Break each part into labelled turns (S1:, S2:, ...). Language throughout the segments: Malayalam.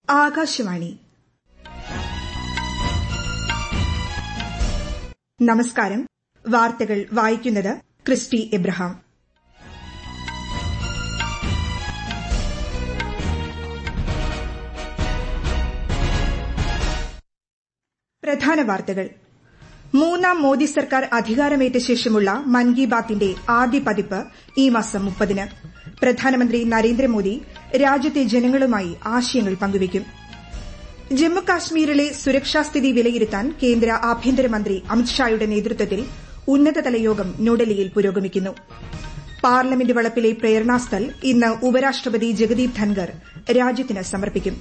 S1: ആകാശവാണി നമസ്കാരം വാർത്തകൾ വായിക്കുന്നത് ക്രിസ്റ്റി എബ്രഹാം പ്രധാന വാർത്തകൾ മൂന്നാം മോദി സർക്കാർ അധികാരമേറ്റ ശേഷമുള്ള മൻ കി ബാത്തിന്റെ ആദ്യ പതിപ്പ് ഈ മാസം മുപ്പതിന് പ്രധാനമന്ത്രി നരേന്ദ്രമോദി രാജ്യത്തെ ജനങ്ങളുമായി ആശയങ്ങൾ പങ്കുവയ്ക്കും ജമ്മുകാശ്മീരിലെ സുരക്ഷാസ്ഥിതി വിലയിരുത്താൻ കേന്ദ്ര ആഭ്യന്തരമന്ത്രി അമിത്ഷായുടെ നേതൃത്വത്തിൽ ഉന്നതതല യോഗം ന്യൂഡൽഹിയിൽ പുരോഗമിക്കുന്നു പാർലമെന്റ് വളപ്പിലെ പ്രേരണാസ്ഥൽ ഇന്ന് ഉപരാഷ്ട്രപതി ജഗദീപ് ധൻകർ രാജ്യത്തിന് സമർപ്പിക്കും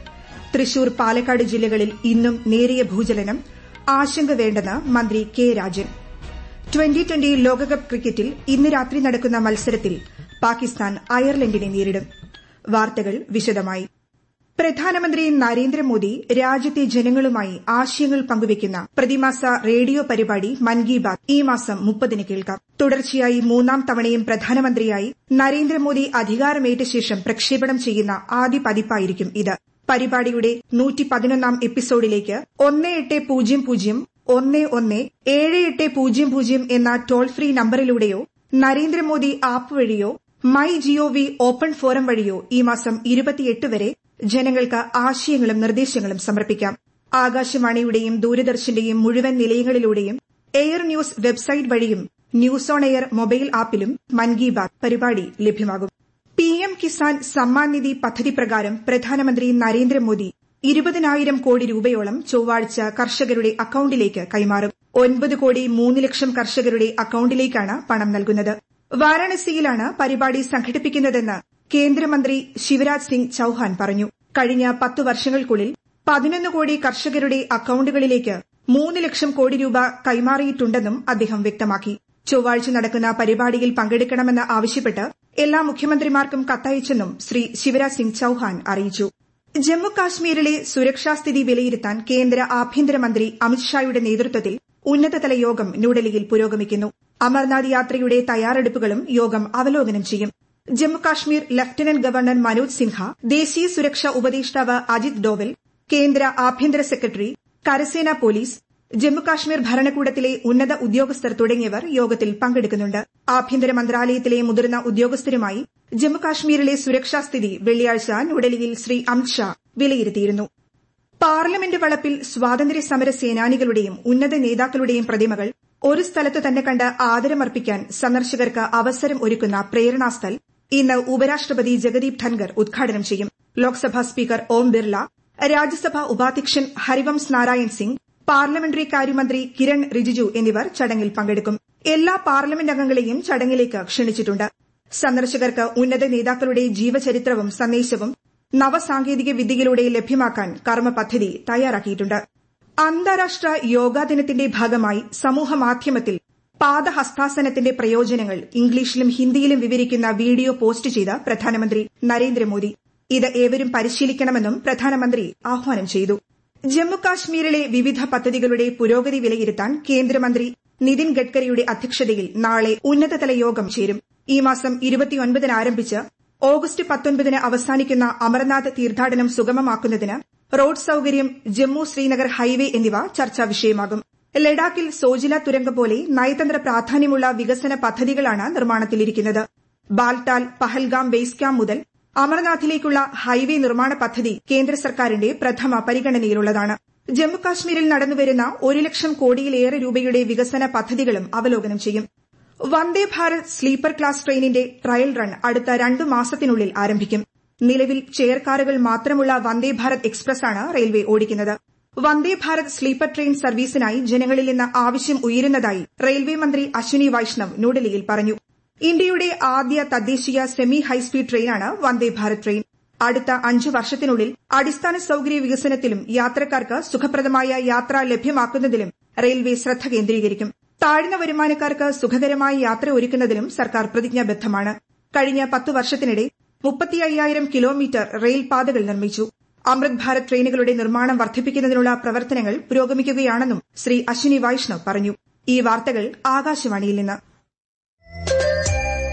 S1: തൃശൂർ പാലക്കാട് ജില്ലകളിൽ ഇന്നും നേരിയ ഭൂചലനം ആശങ്ക വേണ്ടെന്ന് മന്ത്രി കെ രാജൻ ട്വന്റി ട്വന്റി ലോകകപ്പ് ക്രിക്കറ്റിൽ ഇന്ന് രാത്രി നടക്കുന്ന മത്സരത്തിൽ പാകിസ്ഥാൻ അയർലൻഡിനെ നേരിടും വാർത്തകൾ വിശദമായി പ്രധാനമന്ത്രി നരേന്ദ്രമോദി രാജ്യത്തെ ജനങ്ങളുമായി ആശയങ്ങൾ പങ്കുവയ്ക്കുന്ന പ്രതിമാസ റേഡിയോ പരിപാടി മൻ കി ബാത് ഈ മാസം മുപ്പതിന് കേൾക്കാം തുടർച്ചയായി മൂന്നാം തവണയും പ്രധാനമന്ത്രിയായി നരേന്ദ്രമോദി അധികാരമേറ്റ ശേഷം പ്രക്ഷേപണം ചെയ്യുന്ന ആദ്യ പതിപ്പായിരിക്കും ഇത് പരിപാടിയുടെ നൂറ്റി പതിനൊന്നാം എപ്പിസോഡിലേക്ക് ഒന്ന് എട്ട് പൂജ്യം പൂജ്യം ഒന്ന് ഒന്ന് ഏഴ് എട്ട് പൂജ്യം പൂജ്യം എന്ന ടോൾ ഫ്രീ നമ്പറിലൂടെയോ നരേന്ദ്രമോദി ആപ്പ് വഴിയോ മൈ ജിഒവി ഓപ്പൺ ഫോറം വഴിയോ ഈ മാസം ഇരുപത്തിയെട്ട് വരെ ജനങ്ങൾക്ക് ആശയങ്ങളും നിർദ്ദേശങ്ങളും സമർപ്പിക്കാം ആകാശവാണിയുടെയും ദൂരദർശന്റെയും മുഴുവൻ നിലയങ്ങളിലൂടെയും എയർ ന്യൂസ് വെബ്സൈറ്റ് വഴിയും ന്യൂസ് ഓൺ എയർ മൊബൈൽ ആപ്പിലും മൻ കി ബാത് പരിപാടി ലഭ്യമാകും പിഎം കിസാൻ സമ്മാൻ നിധി പദ്ധതി പ്രകാരം പ്രധാനമന്ത്രി നരേന്ദ്രമോദി ഇരുപതിനായിരം കോടി രൂപയോളം ചൊവ്വാഴ്ച കർഷകരുടെ അക്കൌണ്ടിലേക്ക് കൈമാറും ഒൻപത് കോടി മൂന്ന് ലക്ഷം കർഷകരുടെ അക്കൌണ്ടിലേക്കാണ് പണം നൽകുന്നത് വാരാണസിയിലാണ് പരിപാടി സംഘടിപ്പിക്കുന്നതെന്ന് കേന്ദ്രമന്ത്രി ശിവരാജ് സിംഗ് ചൌഹാൻ പറഞ്ഞു കഴിഞ്ഞ പത്ത് വർഷങ്ങൾക്കുള്ളിൽ പതിനൊന്ന് കോടി കർഷകരുടെ അക്കൌണ്ടുകളിലേക്ക് മൂന്ന് ലക്ഷം കോടി രൂപ കൈമാറിയിട്ടുണ്ടെന്നും അദ്ദേഹം വ്യക്തമാക്കി ചൊവ്വാഴ്ച നടക്കുന്ന പരിപാടിയിൽ പങ്കെടുക്കണമെന്ന് ആവശ്യപ്പെട്ട് എല്ലാ മുഖ്യമന്ത്രിമാർക്കും കത്തയച്ചെന്നും ശ്രീ ശിവരാജ് സിംഗ് ചൌഹാൻ അറിയിച്ചു ജമ്മു കാശ്മീരിലെ സുരക്ഷാസ്ഥിതി വിലയിരുത്താൻ കേന്ദ്ര ആഭ്യന്തരമന്ത്രി അമിത്ഷായുടെ നേതൃത്വത്തിൽ ഉന്നതതല യോഗം ന്യൂഡൽഹിയിൽ പുരോഗമിക്കുന്നു അമർനാഥ് യാത്രയുടെ തയ്യാറെടുപ്പുകളും യോഗം അവലോകനം ചെയ്യും ജമ്മുകാശ്മീർ ലഫ്റ്റനന്റ് ഗവർണർ മനോജ് സിൻഹ ദേശീയ സുരക്ഷാ ഉപദേഷ്ടാവ് അജിത് ഡോവൽ കേന്ദ്ര ആഭ്യന്തര സെക്രട്ടറി കരസേന പോലീസ് ജമ്മുകാശ്മീർ ഭരണകൂടത്തിലെ ഉന്നത ഉദ്യോഗസ്ഥർ തുടങ്ങിയവർ യോഗത്തിൽ പങ്കെടുക്കുന്നുണ്ട് ആഭ്യന്തര മന്ത്രാലയത്തിലെ മുതിർന്ന ഉദ്യോഗസ്ഥരുമായി ജമ്മുകാശ്മീരിലെ സുരക്ഷാസ്ഥിതി വെള്ളിയാഴ്ച ന്യൂഡൽഹിയിൽ ശ്രീ അമിത്ഷാ വിലയിരുത്തിയിരുന്നു പാർലമെന്റ് വളപ്പിൽ സ്വാതന്ത്ര്യ സമര സേനാനികളുടെയും ഉന്നത നേതാക്കളുടെയും പ്രതിമകൾ ഒരു സ്ഥലത്ത് തന്നെ കണ്ട് ആദരമർപ്പിക്കാൻ സന്ദർശകർക്ക് അവസരം ഒരുക്കുന്ന പ്രേരണാസ്ഥൽ ഇന്ന് ഉപരാഷ്ട്രപതി ജഗദീപ് ധൻകർ ഉദ്ഘാടനം ചെയ്യും ലോക്സഭാ സ്പീക്കർ ഓം ബിർല രാജ്യസഭാ ഉപാധ്യക്ഷൻ ഹരിവംശ് നാരായൺ സിംഗ് പാർലമെന്ററി കാര്യമന്ത്രി കിരൺ റിജിജു എന്നിവർ ചടങ്ങിൽ പങ്കെടുക്കും എല്ലാ പാർലമെന്റ് അംഗങ്ങളെയും ചടങ്ങിലേക്ക് ക്ഷണിച്ചിട്ടുണ്ട് സന്ദർശകർക്ക് ഉന്നത നേതാക്കളുടെ ജീവചരിത്രവും സന്ദേശവും നവസാങ്കേതിക വിദ്യയിലൂടെ ലഭ്യമാക്കാൻ കർമ്മ പദ്ധതി തയ്യാറാക്കിയിട്ടുണ്ട് അന്താരാഷ്ട്ര യോഗാ ദിനത്തിന്റെ ഭാഗമായി സമൂഹമാധ്യമത്തിൽ പാദഹസ്താസനത്തിന്റെ പ്രയോജനങ്ങൾ ഇംഗ്ലീഷിലും ഹിന്ദിയിലും വിവരിക്കുന്ന വീഡിയോ പോസ്റ്റ് ചെയ്ത പ്രധാനമന്ത്രി നരേന്ദ്രമോദി ഇത് ഏവരും പരിശീലിക്കണമെന്നും പ്രധാനമന്ത്രി ആഹ്വാനം ചെയ്തു ജമ്മുകാശ്മീരിലെ വിവിധ പദ്ധതികളുടെ പുരോഗതി വിലയിരുത്താൻ കേന്ദ്രമന്ത്രി നിതിൻ ഗഡ്കരിയുടെ അധ്യക്ഷതയിൽ നാളെ ഉന്നതതല യോഗം ചേരും ഈ മാസം ഇരുപത്തിയൊൻപതിന് ആരംഭിച്ച് ഓഗസ്റ്റ് പത്തൊൻപതിന് അവസാനിക്കുന്ന അമർനാഥ് തീർത്ഥാടനം സുഗമമാക്കുന്നതിന് റോഡ് സൌകര്യം ജമ്മു ശ്രീനഗർ ഹൈവേ എന്നിവ ചർച്ചാ വിഷയമാകും ലഡാക്കിൽ സോജില തുരങ്കം പോലെ നയതന്ത്ര പ്രാധാന്യമുള്ള വികസന പദ്ധതികളാണ് നിർമ്മാണത്തിലിരിക്കുന്നത് ബാൽട്ടാൽ പഹൽഗാം ബേസ് ക്യാമ്പ് മുതൽ അമർനാഥിലേക്കുള്ള ഹൈവേ നിർമ്മാണ പദ്ധതി കേന്ദ്ര സർക്കാരിന്റെ പ്രഥമ പരിഗണനയിലുള്ളതാണ് ജമ്മുകാശ്മീരിൽ നടന്നുവരുന്ന ഒരു ലക്ഷം കോടിയിലേറെ രൂപയുടെ വികസന പദ്ധതികളും അവലോകനം ചെയ്യും വന്ദേ ഭാരത് സ്ലീപ്പർ ക്ലാസ് ട്രെയിനിന്റെ ട്രയൽ റൺ അടുത്ത രണ്ടു മാസത്തിനുള്ളിൽ ആരംഭിക്കും നിലവിൽ ചെയർ കാറുകൾ മാത്രമുള്ള വന്ദേ ഭാരത് എക്സ്പ്രസാണ് റെയിൽവേ ഓടിക്കുന്നത് വന്ദേ ഭാരത് സ്ലീപ്പർ ട്രെയിൻ സർവീസിനായി ജനങ്ങളിൽ നിന്ന് ആവശ്യം ഉയരുന്നതായി റെയിൽവേ മന്ത്രി അശ്വിനി വൈഷ്ണവ് ന്യൂഡൽഹിയിൽ പറഞ്ഞു ഇന്ത്യയുടെ ആദ്യ തദ്ദേശീയ സെമി ഹൈസ്പീഡ് ട്രെയിനാണ് വന്ദേ ഭാരത് ട്രെയിൻ അടുത്ത അഞ്ചു വർഷത്തിനുള്ളിൽ അടിസ്ഥാന സൌകര്യ വികസനത്തിലും യാത്രക്കാർക്ക് സുഖപ്രദമായ യാത്ര ലഭ്യമാക്കുന്നതിലും റെയിൽവേ ശ്രദ്ധ കേന്ദ്രീകരിക്കും താഴ്ന്ന വരുമാനക്കാർക്ക് സുഖകരമായ യാത്ര ഒരുക്കുന്നതിലും സർക്കാർ പ്രതിജ്ഞാബദ്ധമാണ് കഴിഞ്ഞ പത്തു വർഷത്തിനിടെ മുപ്പത്തി അയ്യായിരം കിലോമീറ്റർ റെയിൽ പാതകൾ നിർമ്മിച്ചു അമൃത് ഭാരത് ട്രെയിനുകളുടെ നിർമ്മാണം വർദ്ധിപ്പിക്കുന്നതിനുള്ള പ്രവർത്തനങ്ങൾ പുരോഗമിക്കുകയാണെന്നും ശ്രീ അശ്വിനി വൈഷ്ണവ് പറഞ്ഞു ഈ വാർത്തകൾ ആകാശവാണിയിൽ നിന്ന്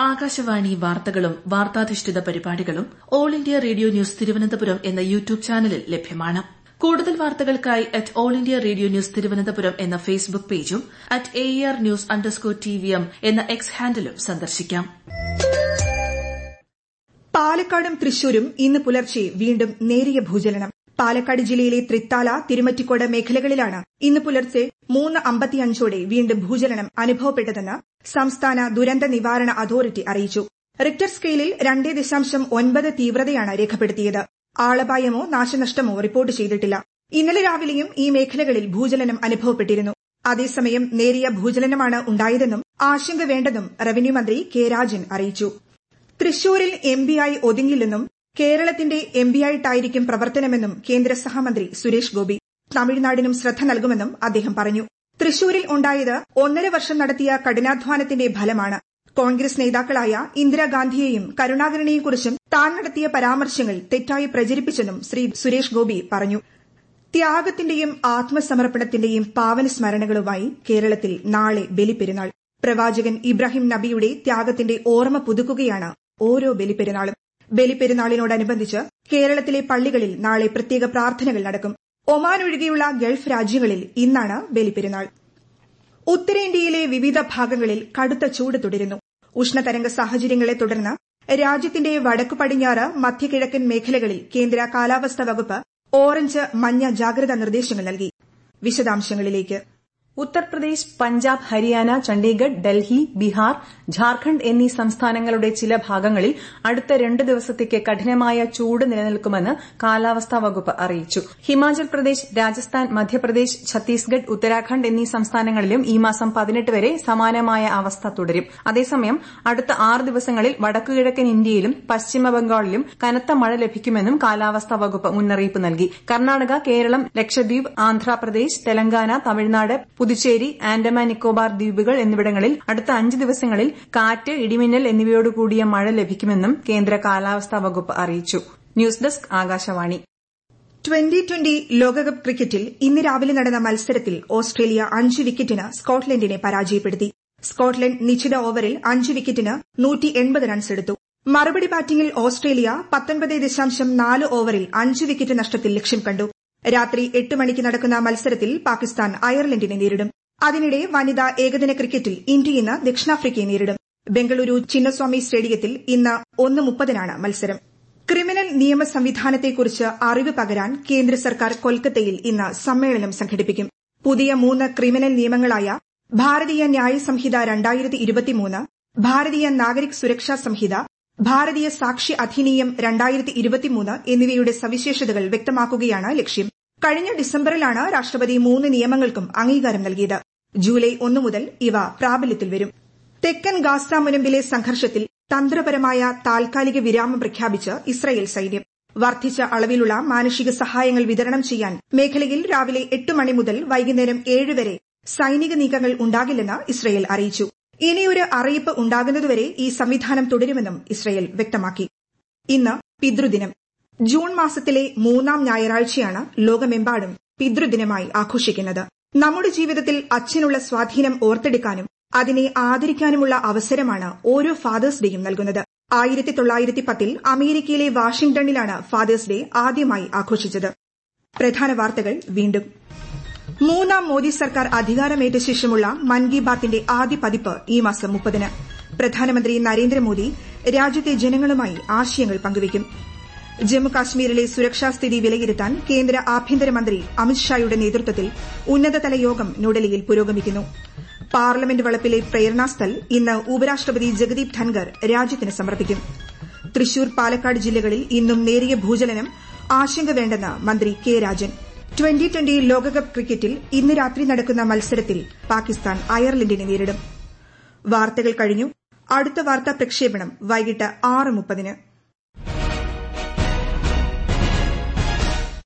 S2: ആകാശവാണി വാർത്തകളും വാർത്താധിഷ്ഠിത പരിപാടികളും all India radio news Thiruvananthapuram എന്ന യൂട്യൂബ് ചാനലിൽ ലഭ്യമാണ് കൂടുതൽ വാർത്തകൾക്കായി at all India radio news Thiruvananthapuram എന്ന ഫേസ്ബുക്ക് പേജും at A R news underscore T V M എന്ന എക്സ് ഹാൻഡിലും സന്ദർശിക്കാം
S1: പാലക്കാടും തൃശൂരും ഇന്ന് പുലർച്ചെ വീണ്ടും നേരിയ ഭൂചലനം പാലക്കാട് ജില്ലയിലെ തൃത്താല തിരുമറ്റിക്കോട് മേഖലകളിലാണ് ഇന്ന് പുലർച്ചെ മൂന്ന് അമ്പത്തിയഞ്ചോടെ വീണ്ടും ഭൂചലനം അനുഭവപ്പെട്ടതെന്ന് സംസ്ഥാന ദുരന്ത നിവാരണ അതോറിറ്റി അറിയിച്ചു റിക്ടർ സ്കെയിലിൽ രണ്ടേ ദശാംശം ഒൻപത് തീവ്രതയാണ് രേഖപ്പെടുത്തിയത് ആളപായമോ നാശനഷ്ടമോ റിപ്പോർട്ട് ചെയ്തിട്ടില്ല ഇന്നലെ രാവിലെയും ഈ മേഖലകളിൽ ഭൂചലനം അനുഭവപ്പെട്ടിരുന്നു അതേസമയം നേരിയ ഭൂചലനമാണ് ഉണ്ടായതെന്നും ആശങ്ക വേണ്ടെന്നും റവന്യൂ മന്ത്രി കെ രാജൻ അറിയിച്ചു തൃശൂരിൽ എംപിയായി ഒതുങ്ങില്ലെന്നും കേരളത്തിന്റെ എംപിയായിട്ടായിരിക്കും പ്രവർത്തനമെന്നും കേന്ദ്ര സഹമന്ത്രി സുരേഷ് ഗോപി തമിഴ്നാടിനും ശ്രദ്ധ നൽകുമെന്നും അദ്ദേഹം പറഞ്ഞു തൃശൂരിൽ ഉണ്ടായത് ഒന്നര വർഷം നടത്തിയ കഠിനാധ്വാനത്തിന്റെ ഫലമാണ് കോൺഗ്രസ് നേതാക്കളായ ഇന്ദിരാഗാന്ധിയെയും കരുണാകരനെയുംകുറിച്ചും താൻ നടത്തിയ പരാമർശങ്ങൾ തെറ്റായി പ്രചരിപ്പിച്ചെന്നും ശ്രീ സുരേഷ് ഗോപി പറഞ്ഞു ത്യാഗത്തിന്റെയും ആത്മസമർപ്പണത്തിന്റെയും പാവന സ്മരണകളുമായി കേരളത്തിൽ നാളെ ബലിപ്പെരുന്നാൾ പ്രവാചകൻ ഇബ്രാഹിം നബിയുടെ ത്യാഗത്തിന്റെ ഓർമ്മ പുതുക്കുകയാണ് ഓരോ ബലിപ്പെരുന്നാളും ബലിപ്പെരുന്നാളിനോടനുബന്ധിച്ച് കേരളത്തിലെ പള്ളികളിൽ നാളെ പ്രത്യേക പ്രാർത്ഥനകൾ നടക്കും ഒമാൻ ഒഴികെയുള്ള ഗൾഫ് രാജ്യങ്ങളിൽ ഇന്നാണ് ബലിപ്പെരുന്നാൾ ഉത്തരേന്ത്യയിലെ വിവിധ ഭാഗങ്ങളിൽ കടുത്ത ചൂട് തുടരുന്നു ഉഷ്ണതരംഗ സാഹചര്യങ്ങളെ തുടർന്ന് രാജ്യത്തിന്റെ വടക്കു പടിഞ്ഞാറ് മധ്യകിഴക്കൻ മേഖലകളിൽ കേന്ദ്ര കാലാവസ്ഥാ വകുപ്പ് ഓറഞ്ച് മഞ്ഞ ജാഗ്രതാ നിർദ്ദേശങ്ങൾ നൽകി വിശദാംശങ്ങളിലേക്ക്
S3: ഉത്തർപ്രദേശ് പഞ്ചാബ് ഹരിയാന ചണ്ഡീഗഡ് ഡൽഹി ബീഹാർ ഝാർഖണ്ഡ് എന്നീ സംസ്ഥാനങ്ങളുടെ ചില ഭാഗങ്ങളിൽ അടുത്ത രണ്ട് ദിവസത്തേക്ക് കഠിനമായ ചൂട് നിലനിൽക്കുമെന്ന് കാലാവസ്ഥാ വകുപ്പ് അറിയിച്ചു ഹിമാചൽ പ്രദേശ് രാജസ്ഥാൻ മധ്യപ്രദേശ് ഛത്തീസ്ഗഡ് ഉത്തരാഖണ്ഡ് എന്നീ സംസ്ഥാനങ്ങളിലും ഈ മാസം പതിനെട്ട് വരെ സമാനമായ അവസ്ഥ തുടരും അതേസമയം അടുത്ത ആറ് ദിവസങ്ങളിൽ വടക്കുകിഴക്കൻ ഇന്ത്യയിലും പശ്ചിമ ബംഗാളിലും കനത്ത മഴ ലഭിക്കുമെന്നും കാലാവസ്ഥാ വകുപ്പ് മുന്നറിയിപ്പ് നൽകി കർണാടക കേരളം ലക്ഷദ്വീപ് ആന്ധ്രാപ്രദേശ് തെലങ്കാന തമിഴ്നാട് പുതുച്ചേരി ആൻഡമാൻ നിക്കോബാർ ദ്വീപുകൾ എന്നിവിടങ്ങളിൽ അടുത്ത അഞ്ച് ദിവസങ്ങളിൽ കാറ്റ് ഇടിമിന്നൽ എന്നിവയോടുകൂടിയ മഴ ലഭിക്കുമെന്നും കേന്ദ്ര കാലാവസ്ഥാ വകുപ്പ് അറിയിച്ചു news desk Akashvani
S1: twenty twenty ലോകകപ്പ് ക്രിക്കറ്റിൽ ഇന്ന് രാവിലെ നടന്ന മത്സരത്തിൽ ഓസ്ട്രേലിയ അഞ്ച് വിക്കറ്റിന് സ്കോട്ട്ലൻഡിനെ പരാജയപ്പെടുത്തി സ്കോട്ട്ലൻഡ് നിശ്ചിത ഓവറിൽ അഞ്ച് വിക്കറ്റിന് റൺസ് എടുത്തു മറുപടി ബാറ്റിംഗിൽ ഓസ്ട്രേലിയ പത്തൊൻപത് ദശാംശം നാല് ഓവറിൽ അഞ്ച് വിക്കറ്റ് നഷ്ടത്തിൽ ലക്ഷ്യം കണ്ടു രാത്രി എട്ട് മണിക്ക് നടക്കുന്ന മത്സരത്തിൽ പാകിസ്ഥാൻ അയർലൻഡിനെ നേരിടും അതിനിടെ വനിതാ ഏകദിന ക്രിക്കറ്റിൽ ഇന്ത്യ ഇന്ന് ദക്ഷിണാഫ്രിക്കയെ നേരിടും ബംഗളൂരു ചിന്നസ്വാമി സ്റ്റേഡിയത്തിൽ ഇന്ന് ഒന്ന് മുപ്പതിനാണ് മത്സരം ക്രിമിനൽ നിയമ സംവിധാനത്തെക്കുറിച്ച് അറിവ് പകരാൻ കേന്ദ്ര സർക്കാർ കൊൽക്കത്തയിൽ ഇന്ന് സമ്മേളനം സംഘടിപ്പിക്കും പുതിയ മൂന്ന് ക്രിമിനൽ നിയമങ്ങളായ ഭാരതീയ ന്യായ സംഹിത രണ്ടായിരത്തി ഇരുപത്തിമൂന്ന് ഭാരതീയ നാഗരിക് സുരക്ഷാ സംഹിത ഭാരതീയ സാക്ഷി അധിനിയം രണ്ടായിരത്തി ഇരുപത്തിമൂന്ന് എന്നിവയുടെ സവിശേഷതകൾ വ്യക്തമാക്കുകയാണ് ലക്ഷ്യം കഴിഞ്ഞ ഡിസംബറിലാണ് രാഷ്ട്രപതി മൂന്ന് നിയമങ്ങൾക്കും അംഗീകാരം നൽകിയത് ജൂലൈ ഒന്നു മുതൽ ഇവ പ്രാബല്യത്തിൽ വരും തെക്കൻ ഗാസ മുനമ്പിലെ സംഘർഷത്തിൽ തന്ത്രപരമായ താൽക്കാലിക വിരാമം പ്രഖ്യാപിച്ച് ഇസ്രയേൽ സൈന്യം വർദ്ധിച്ച അളവിലുള്ള മാനുഷിക സഹായങ്ങൾ വിതരണം ചെയ്യാൻ മേഖലയിൽ രാവിലെ എട്ട് മണി മുതൽ വൈകുന്നേരം ഏഴ് വരെ സൈനിക നീക്കങ്ങൾ ഉണ്ടാകില്ലെന്ന് ഇസ്രയേൽ അറിയിച്ചു ഇനിയൊരു അറിയിപ്പ് ഉണ്ടാകുന്നതുവരെ ഈ സംവിധാനം തുടരുമെന്നും ഇസ്രയേൽ വ്യക്തമാക്കി ഇന്ന് പിതൃദിനം ജൂൺ മാസത്തിലെ മൂന്നാം ഞായറാഴ്ചയാണ് ലോകമെമ്പാടും പിതൃദിനമായി ആഘോഷിക്കുന്നത് നമ്മുടെ ജീവിതത്തിൽ അച്ഛനുള്ള സ്വാധീനം ഓർത്തെടുക്കാനും അതിനെ ആദരിക്കാനുമുള്ള അവസരമാണ് ഓരോ ഫാദേഴ്സ് ഡേയും നൽകുന്നത് ആയിരത്തി തൊള്ളായിരത്തി പത്തിൽ അമേരിക്കയിലെ വാഷിംഗ്ടണിലാണ് ഫാദേഴ്സ് ഡേ ആദ്യമായി ആഘോഷിച്ചത് പ്രധാന വാർത്തകൾ വീണ്ടും മൂന്നാം മോദി സർക്കാർ അധികാരമേറ്റ ശേഷമുള്ള മൻ കി ബാത്തിന്റെ ആദ്യ പതിപ്പ് ഈ മാസം മുപ്പതിന് പ്രധാനമന്ത്രി നരേന്ദ്രമോദി രാജ്യത്തെ ജനങ്ങളുമായി ആശയങ്ങൾ പങ്കുവയ്ക്കും ജമ്മുകാശ്മീരിലെ സുരക്ഷാസ്ഥിതി വിലയിരുത്താൻ കേന്ദ്ര ആഭ്യന്തരമന്ത്രി അമിത്ഷായുടെ നേതൃത്വത്തിൽ ഉന്നതതല യോഗം ന്യൂഡൽഹിയിൽ പുരോഗമിക്കുന്നു പാർലമെന്റ് വളപ്പിലെ പ്രേരണാസ്ഥൽ ഇന്ന് ഉപരാഷ്ട്രപതി ജഗദീപ് ധൻകർ രാജ്യത്തിന് സമർപ്പിക്കും തൃശൂർ പാലക്കാട് ജില്ലകളിൽ ഇന്നും നേരിയ ഭൂചലനം ആശങ്ക വേണ്ടെന്ന് മന്ത്രി കെ രാജൻ ട്വന്റി ട്വന്റി ലോകകപ്പ് ക്രിക്കറ്റിൽ ഇന്ന് രാത്രി നടക്കുന്ന മത്സരത്തിൽ പാകിസ്ഥാൻ അയർലൻഡിനെ നേരിടും വാർത്തകൾ കഴിഞ്ഞു അടുത്ത വാർത്താ പ്രക്ഷേപണം വൈകിട്ട് ആറ് മുപ്പതിന്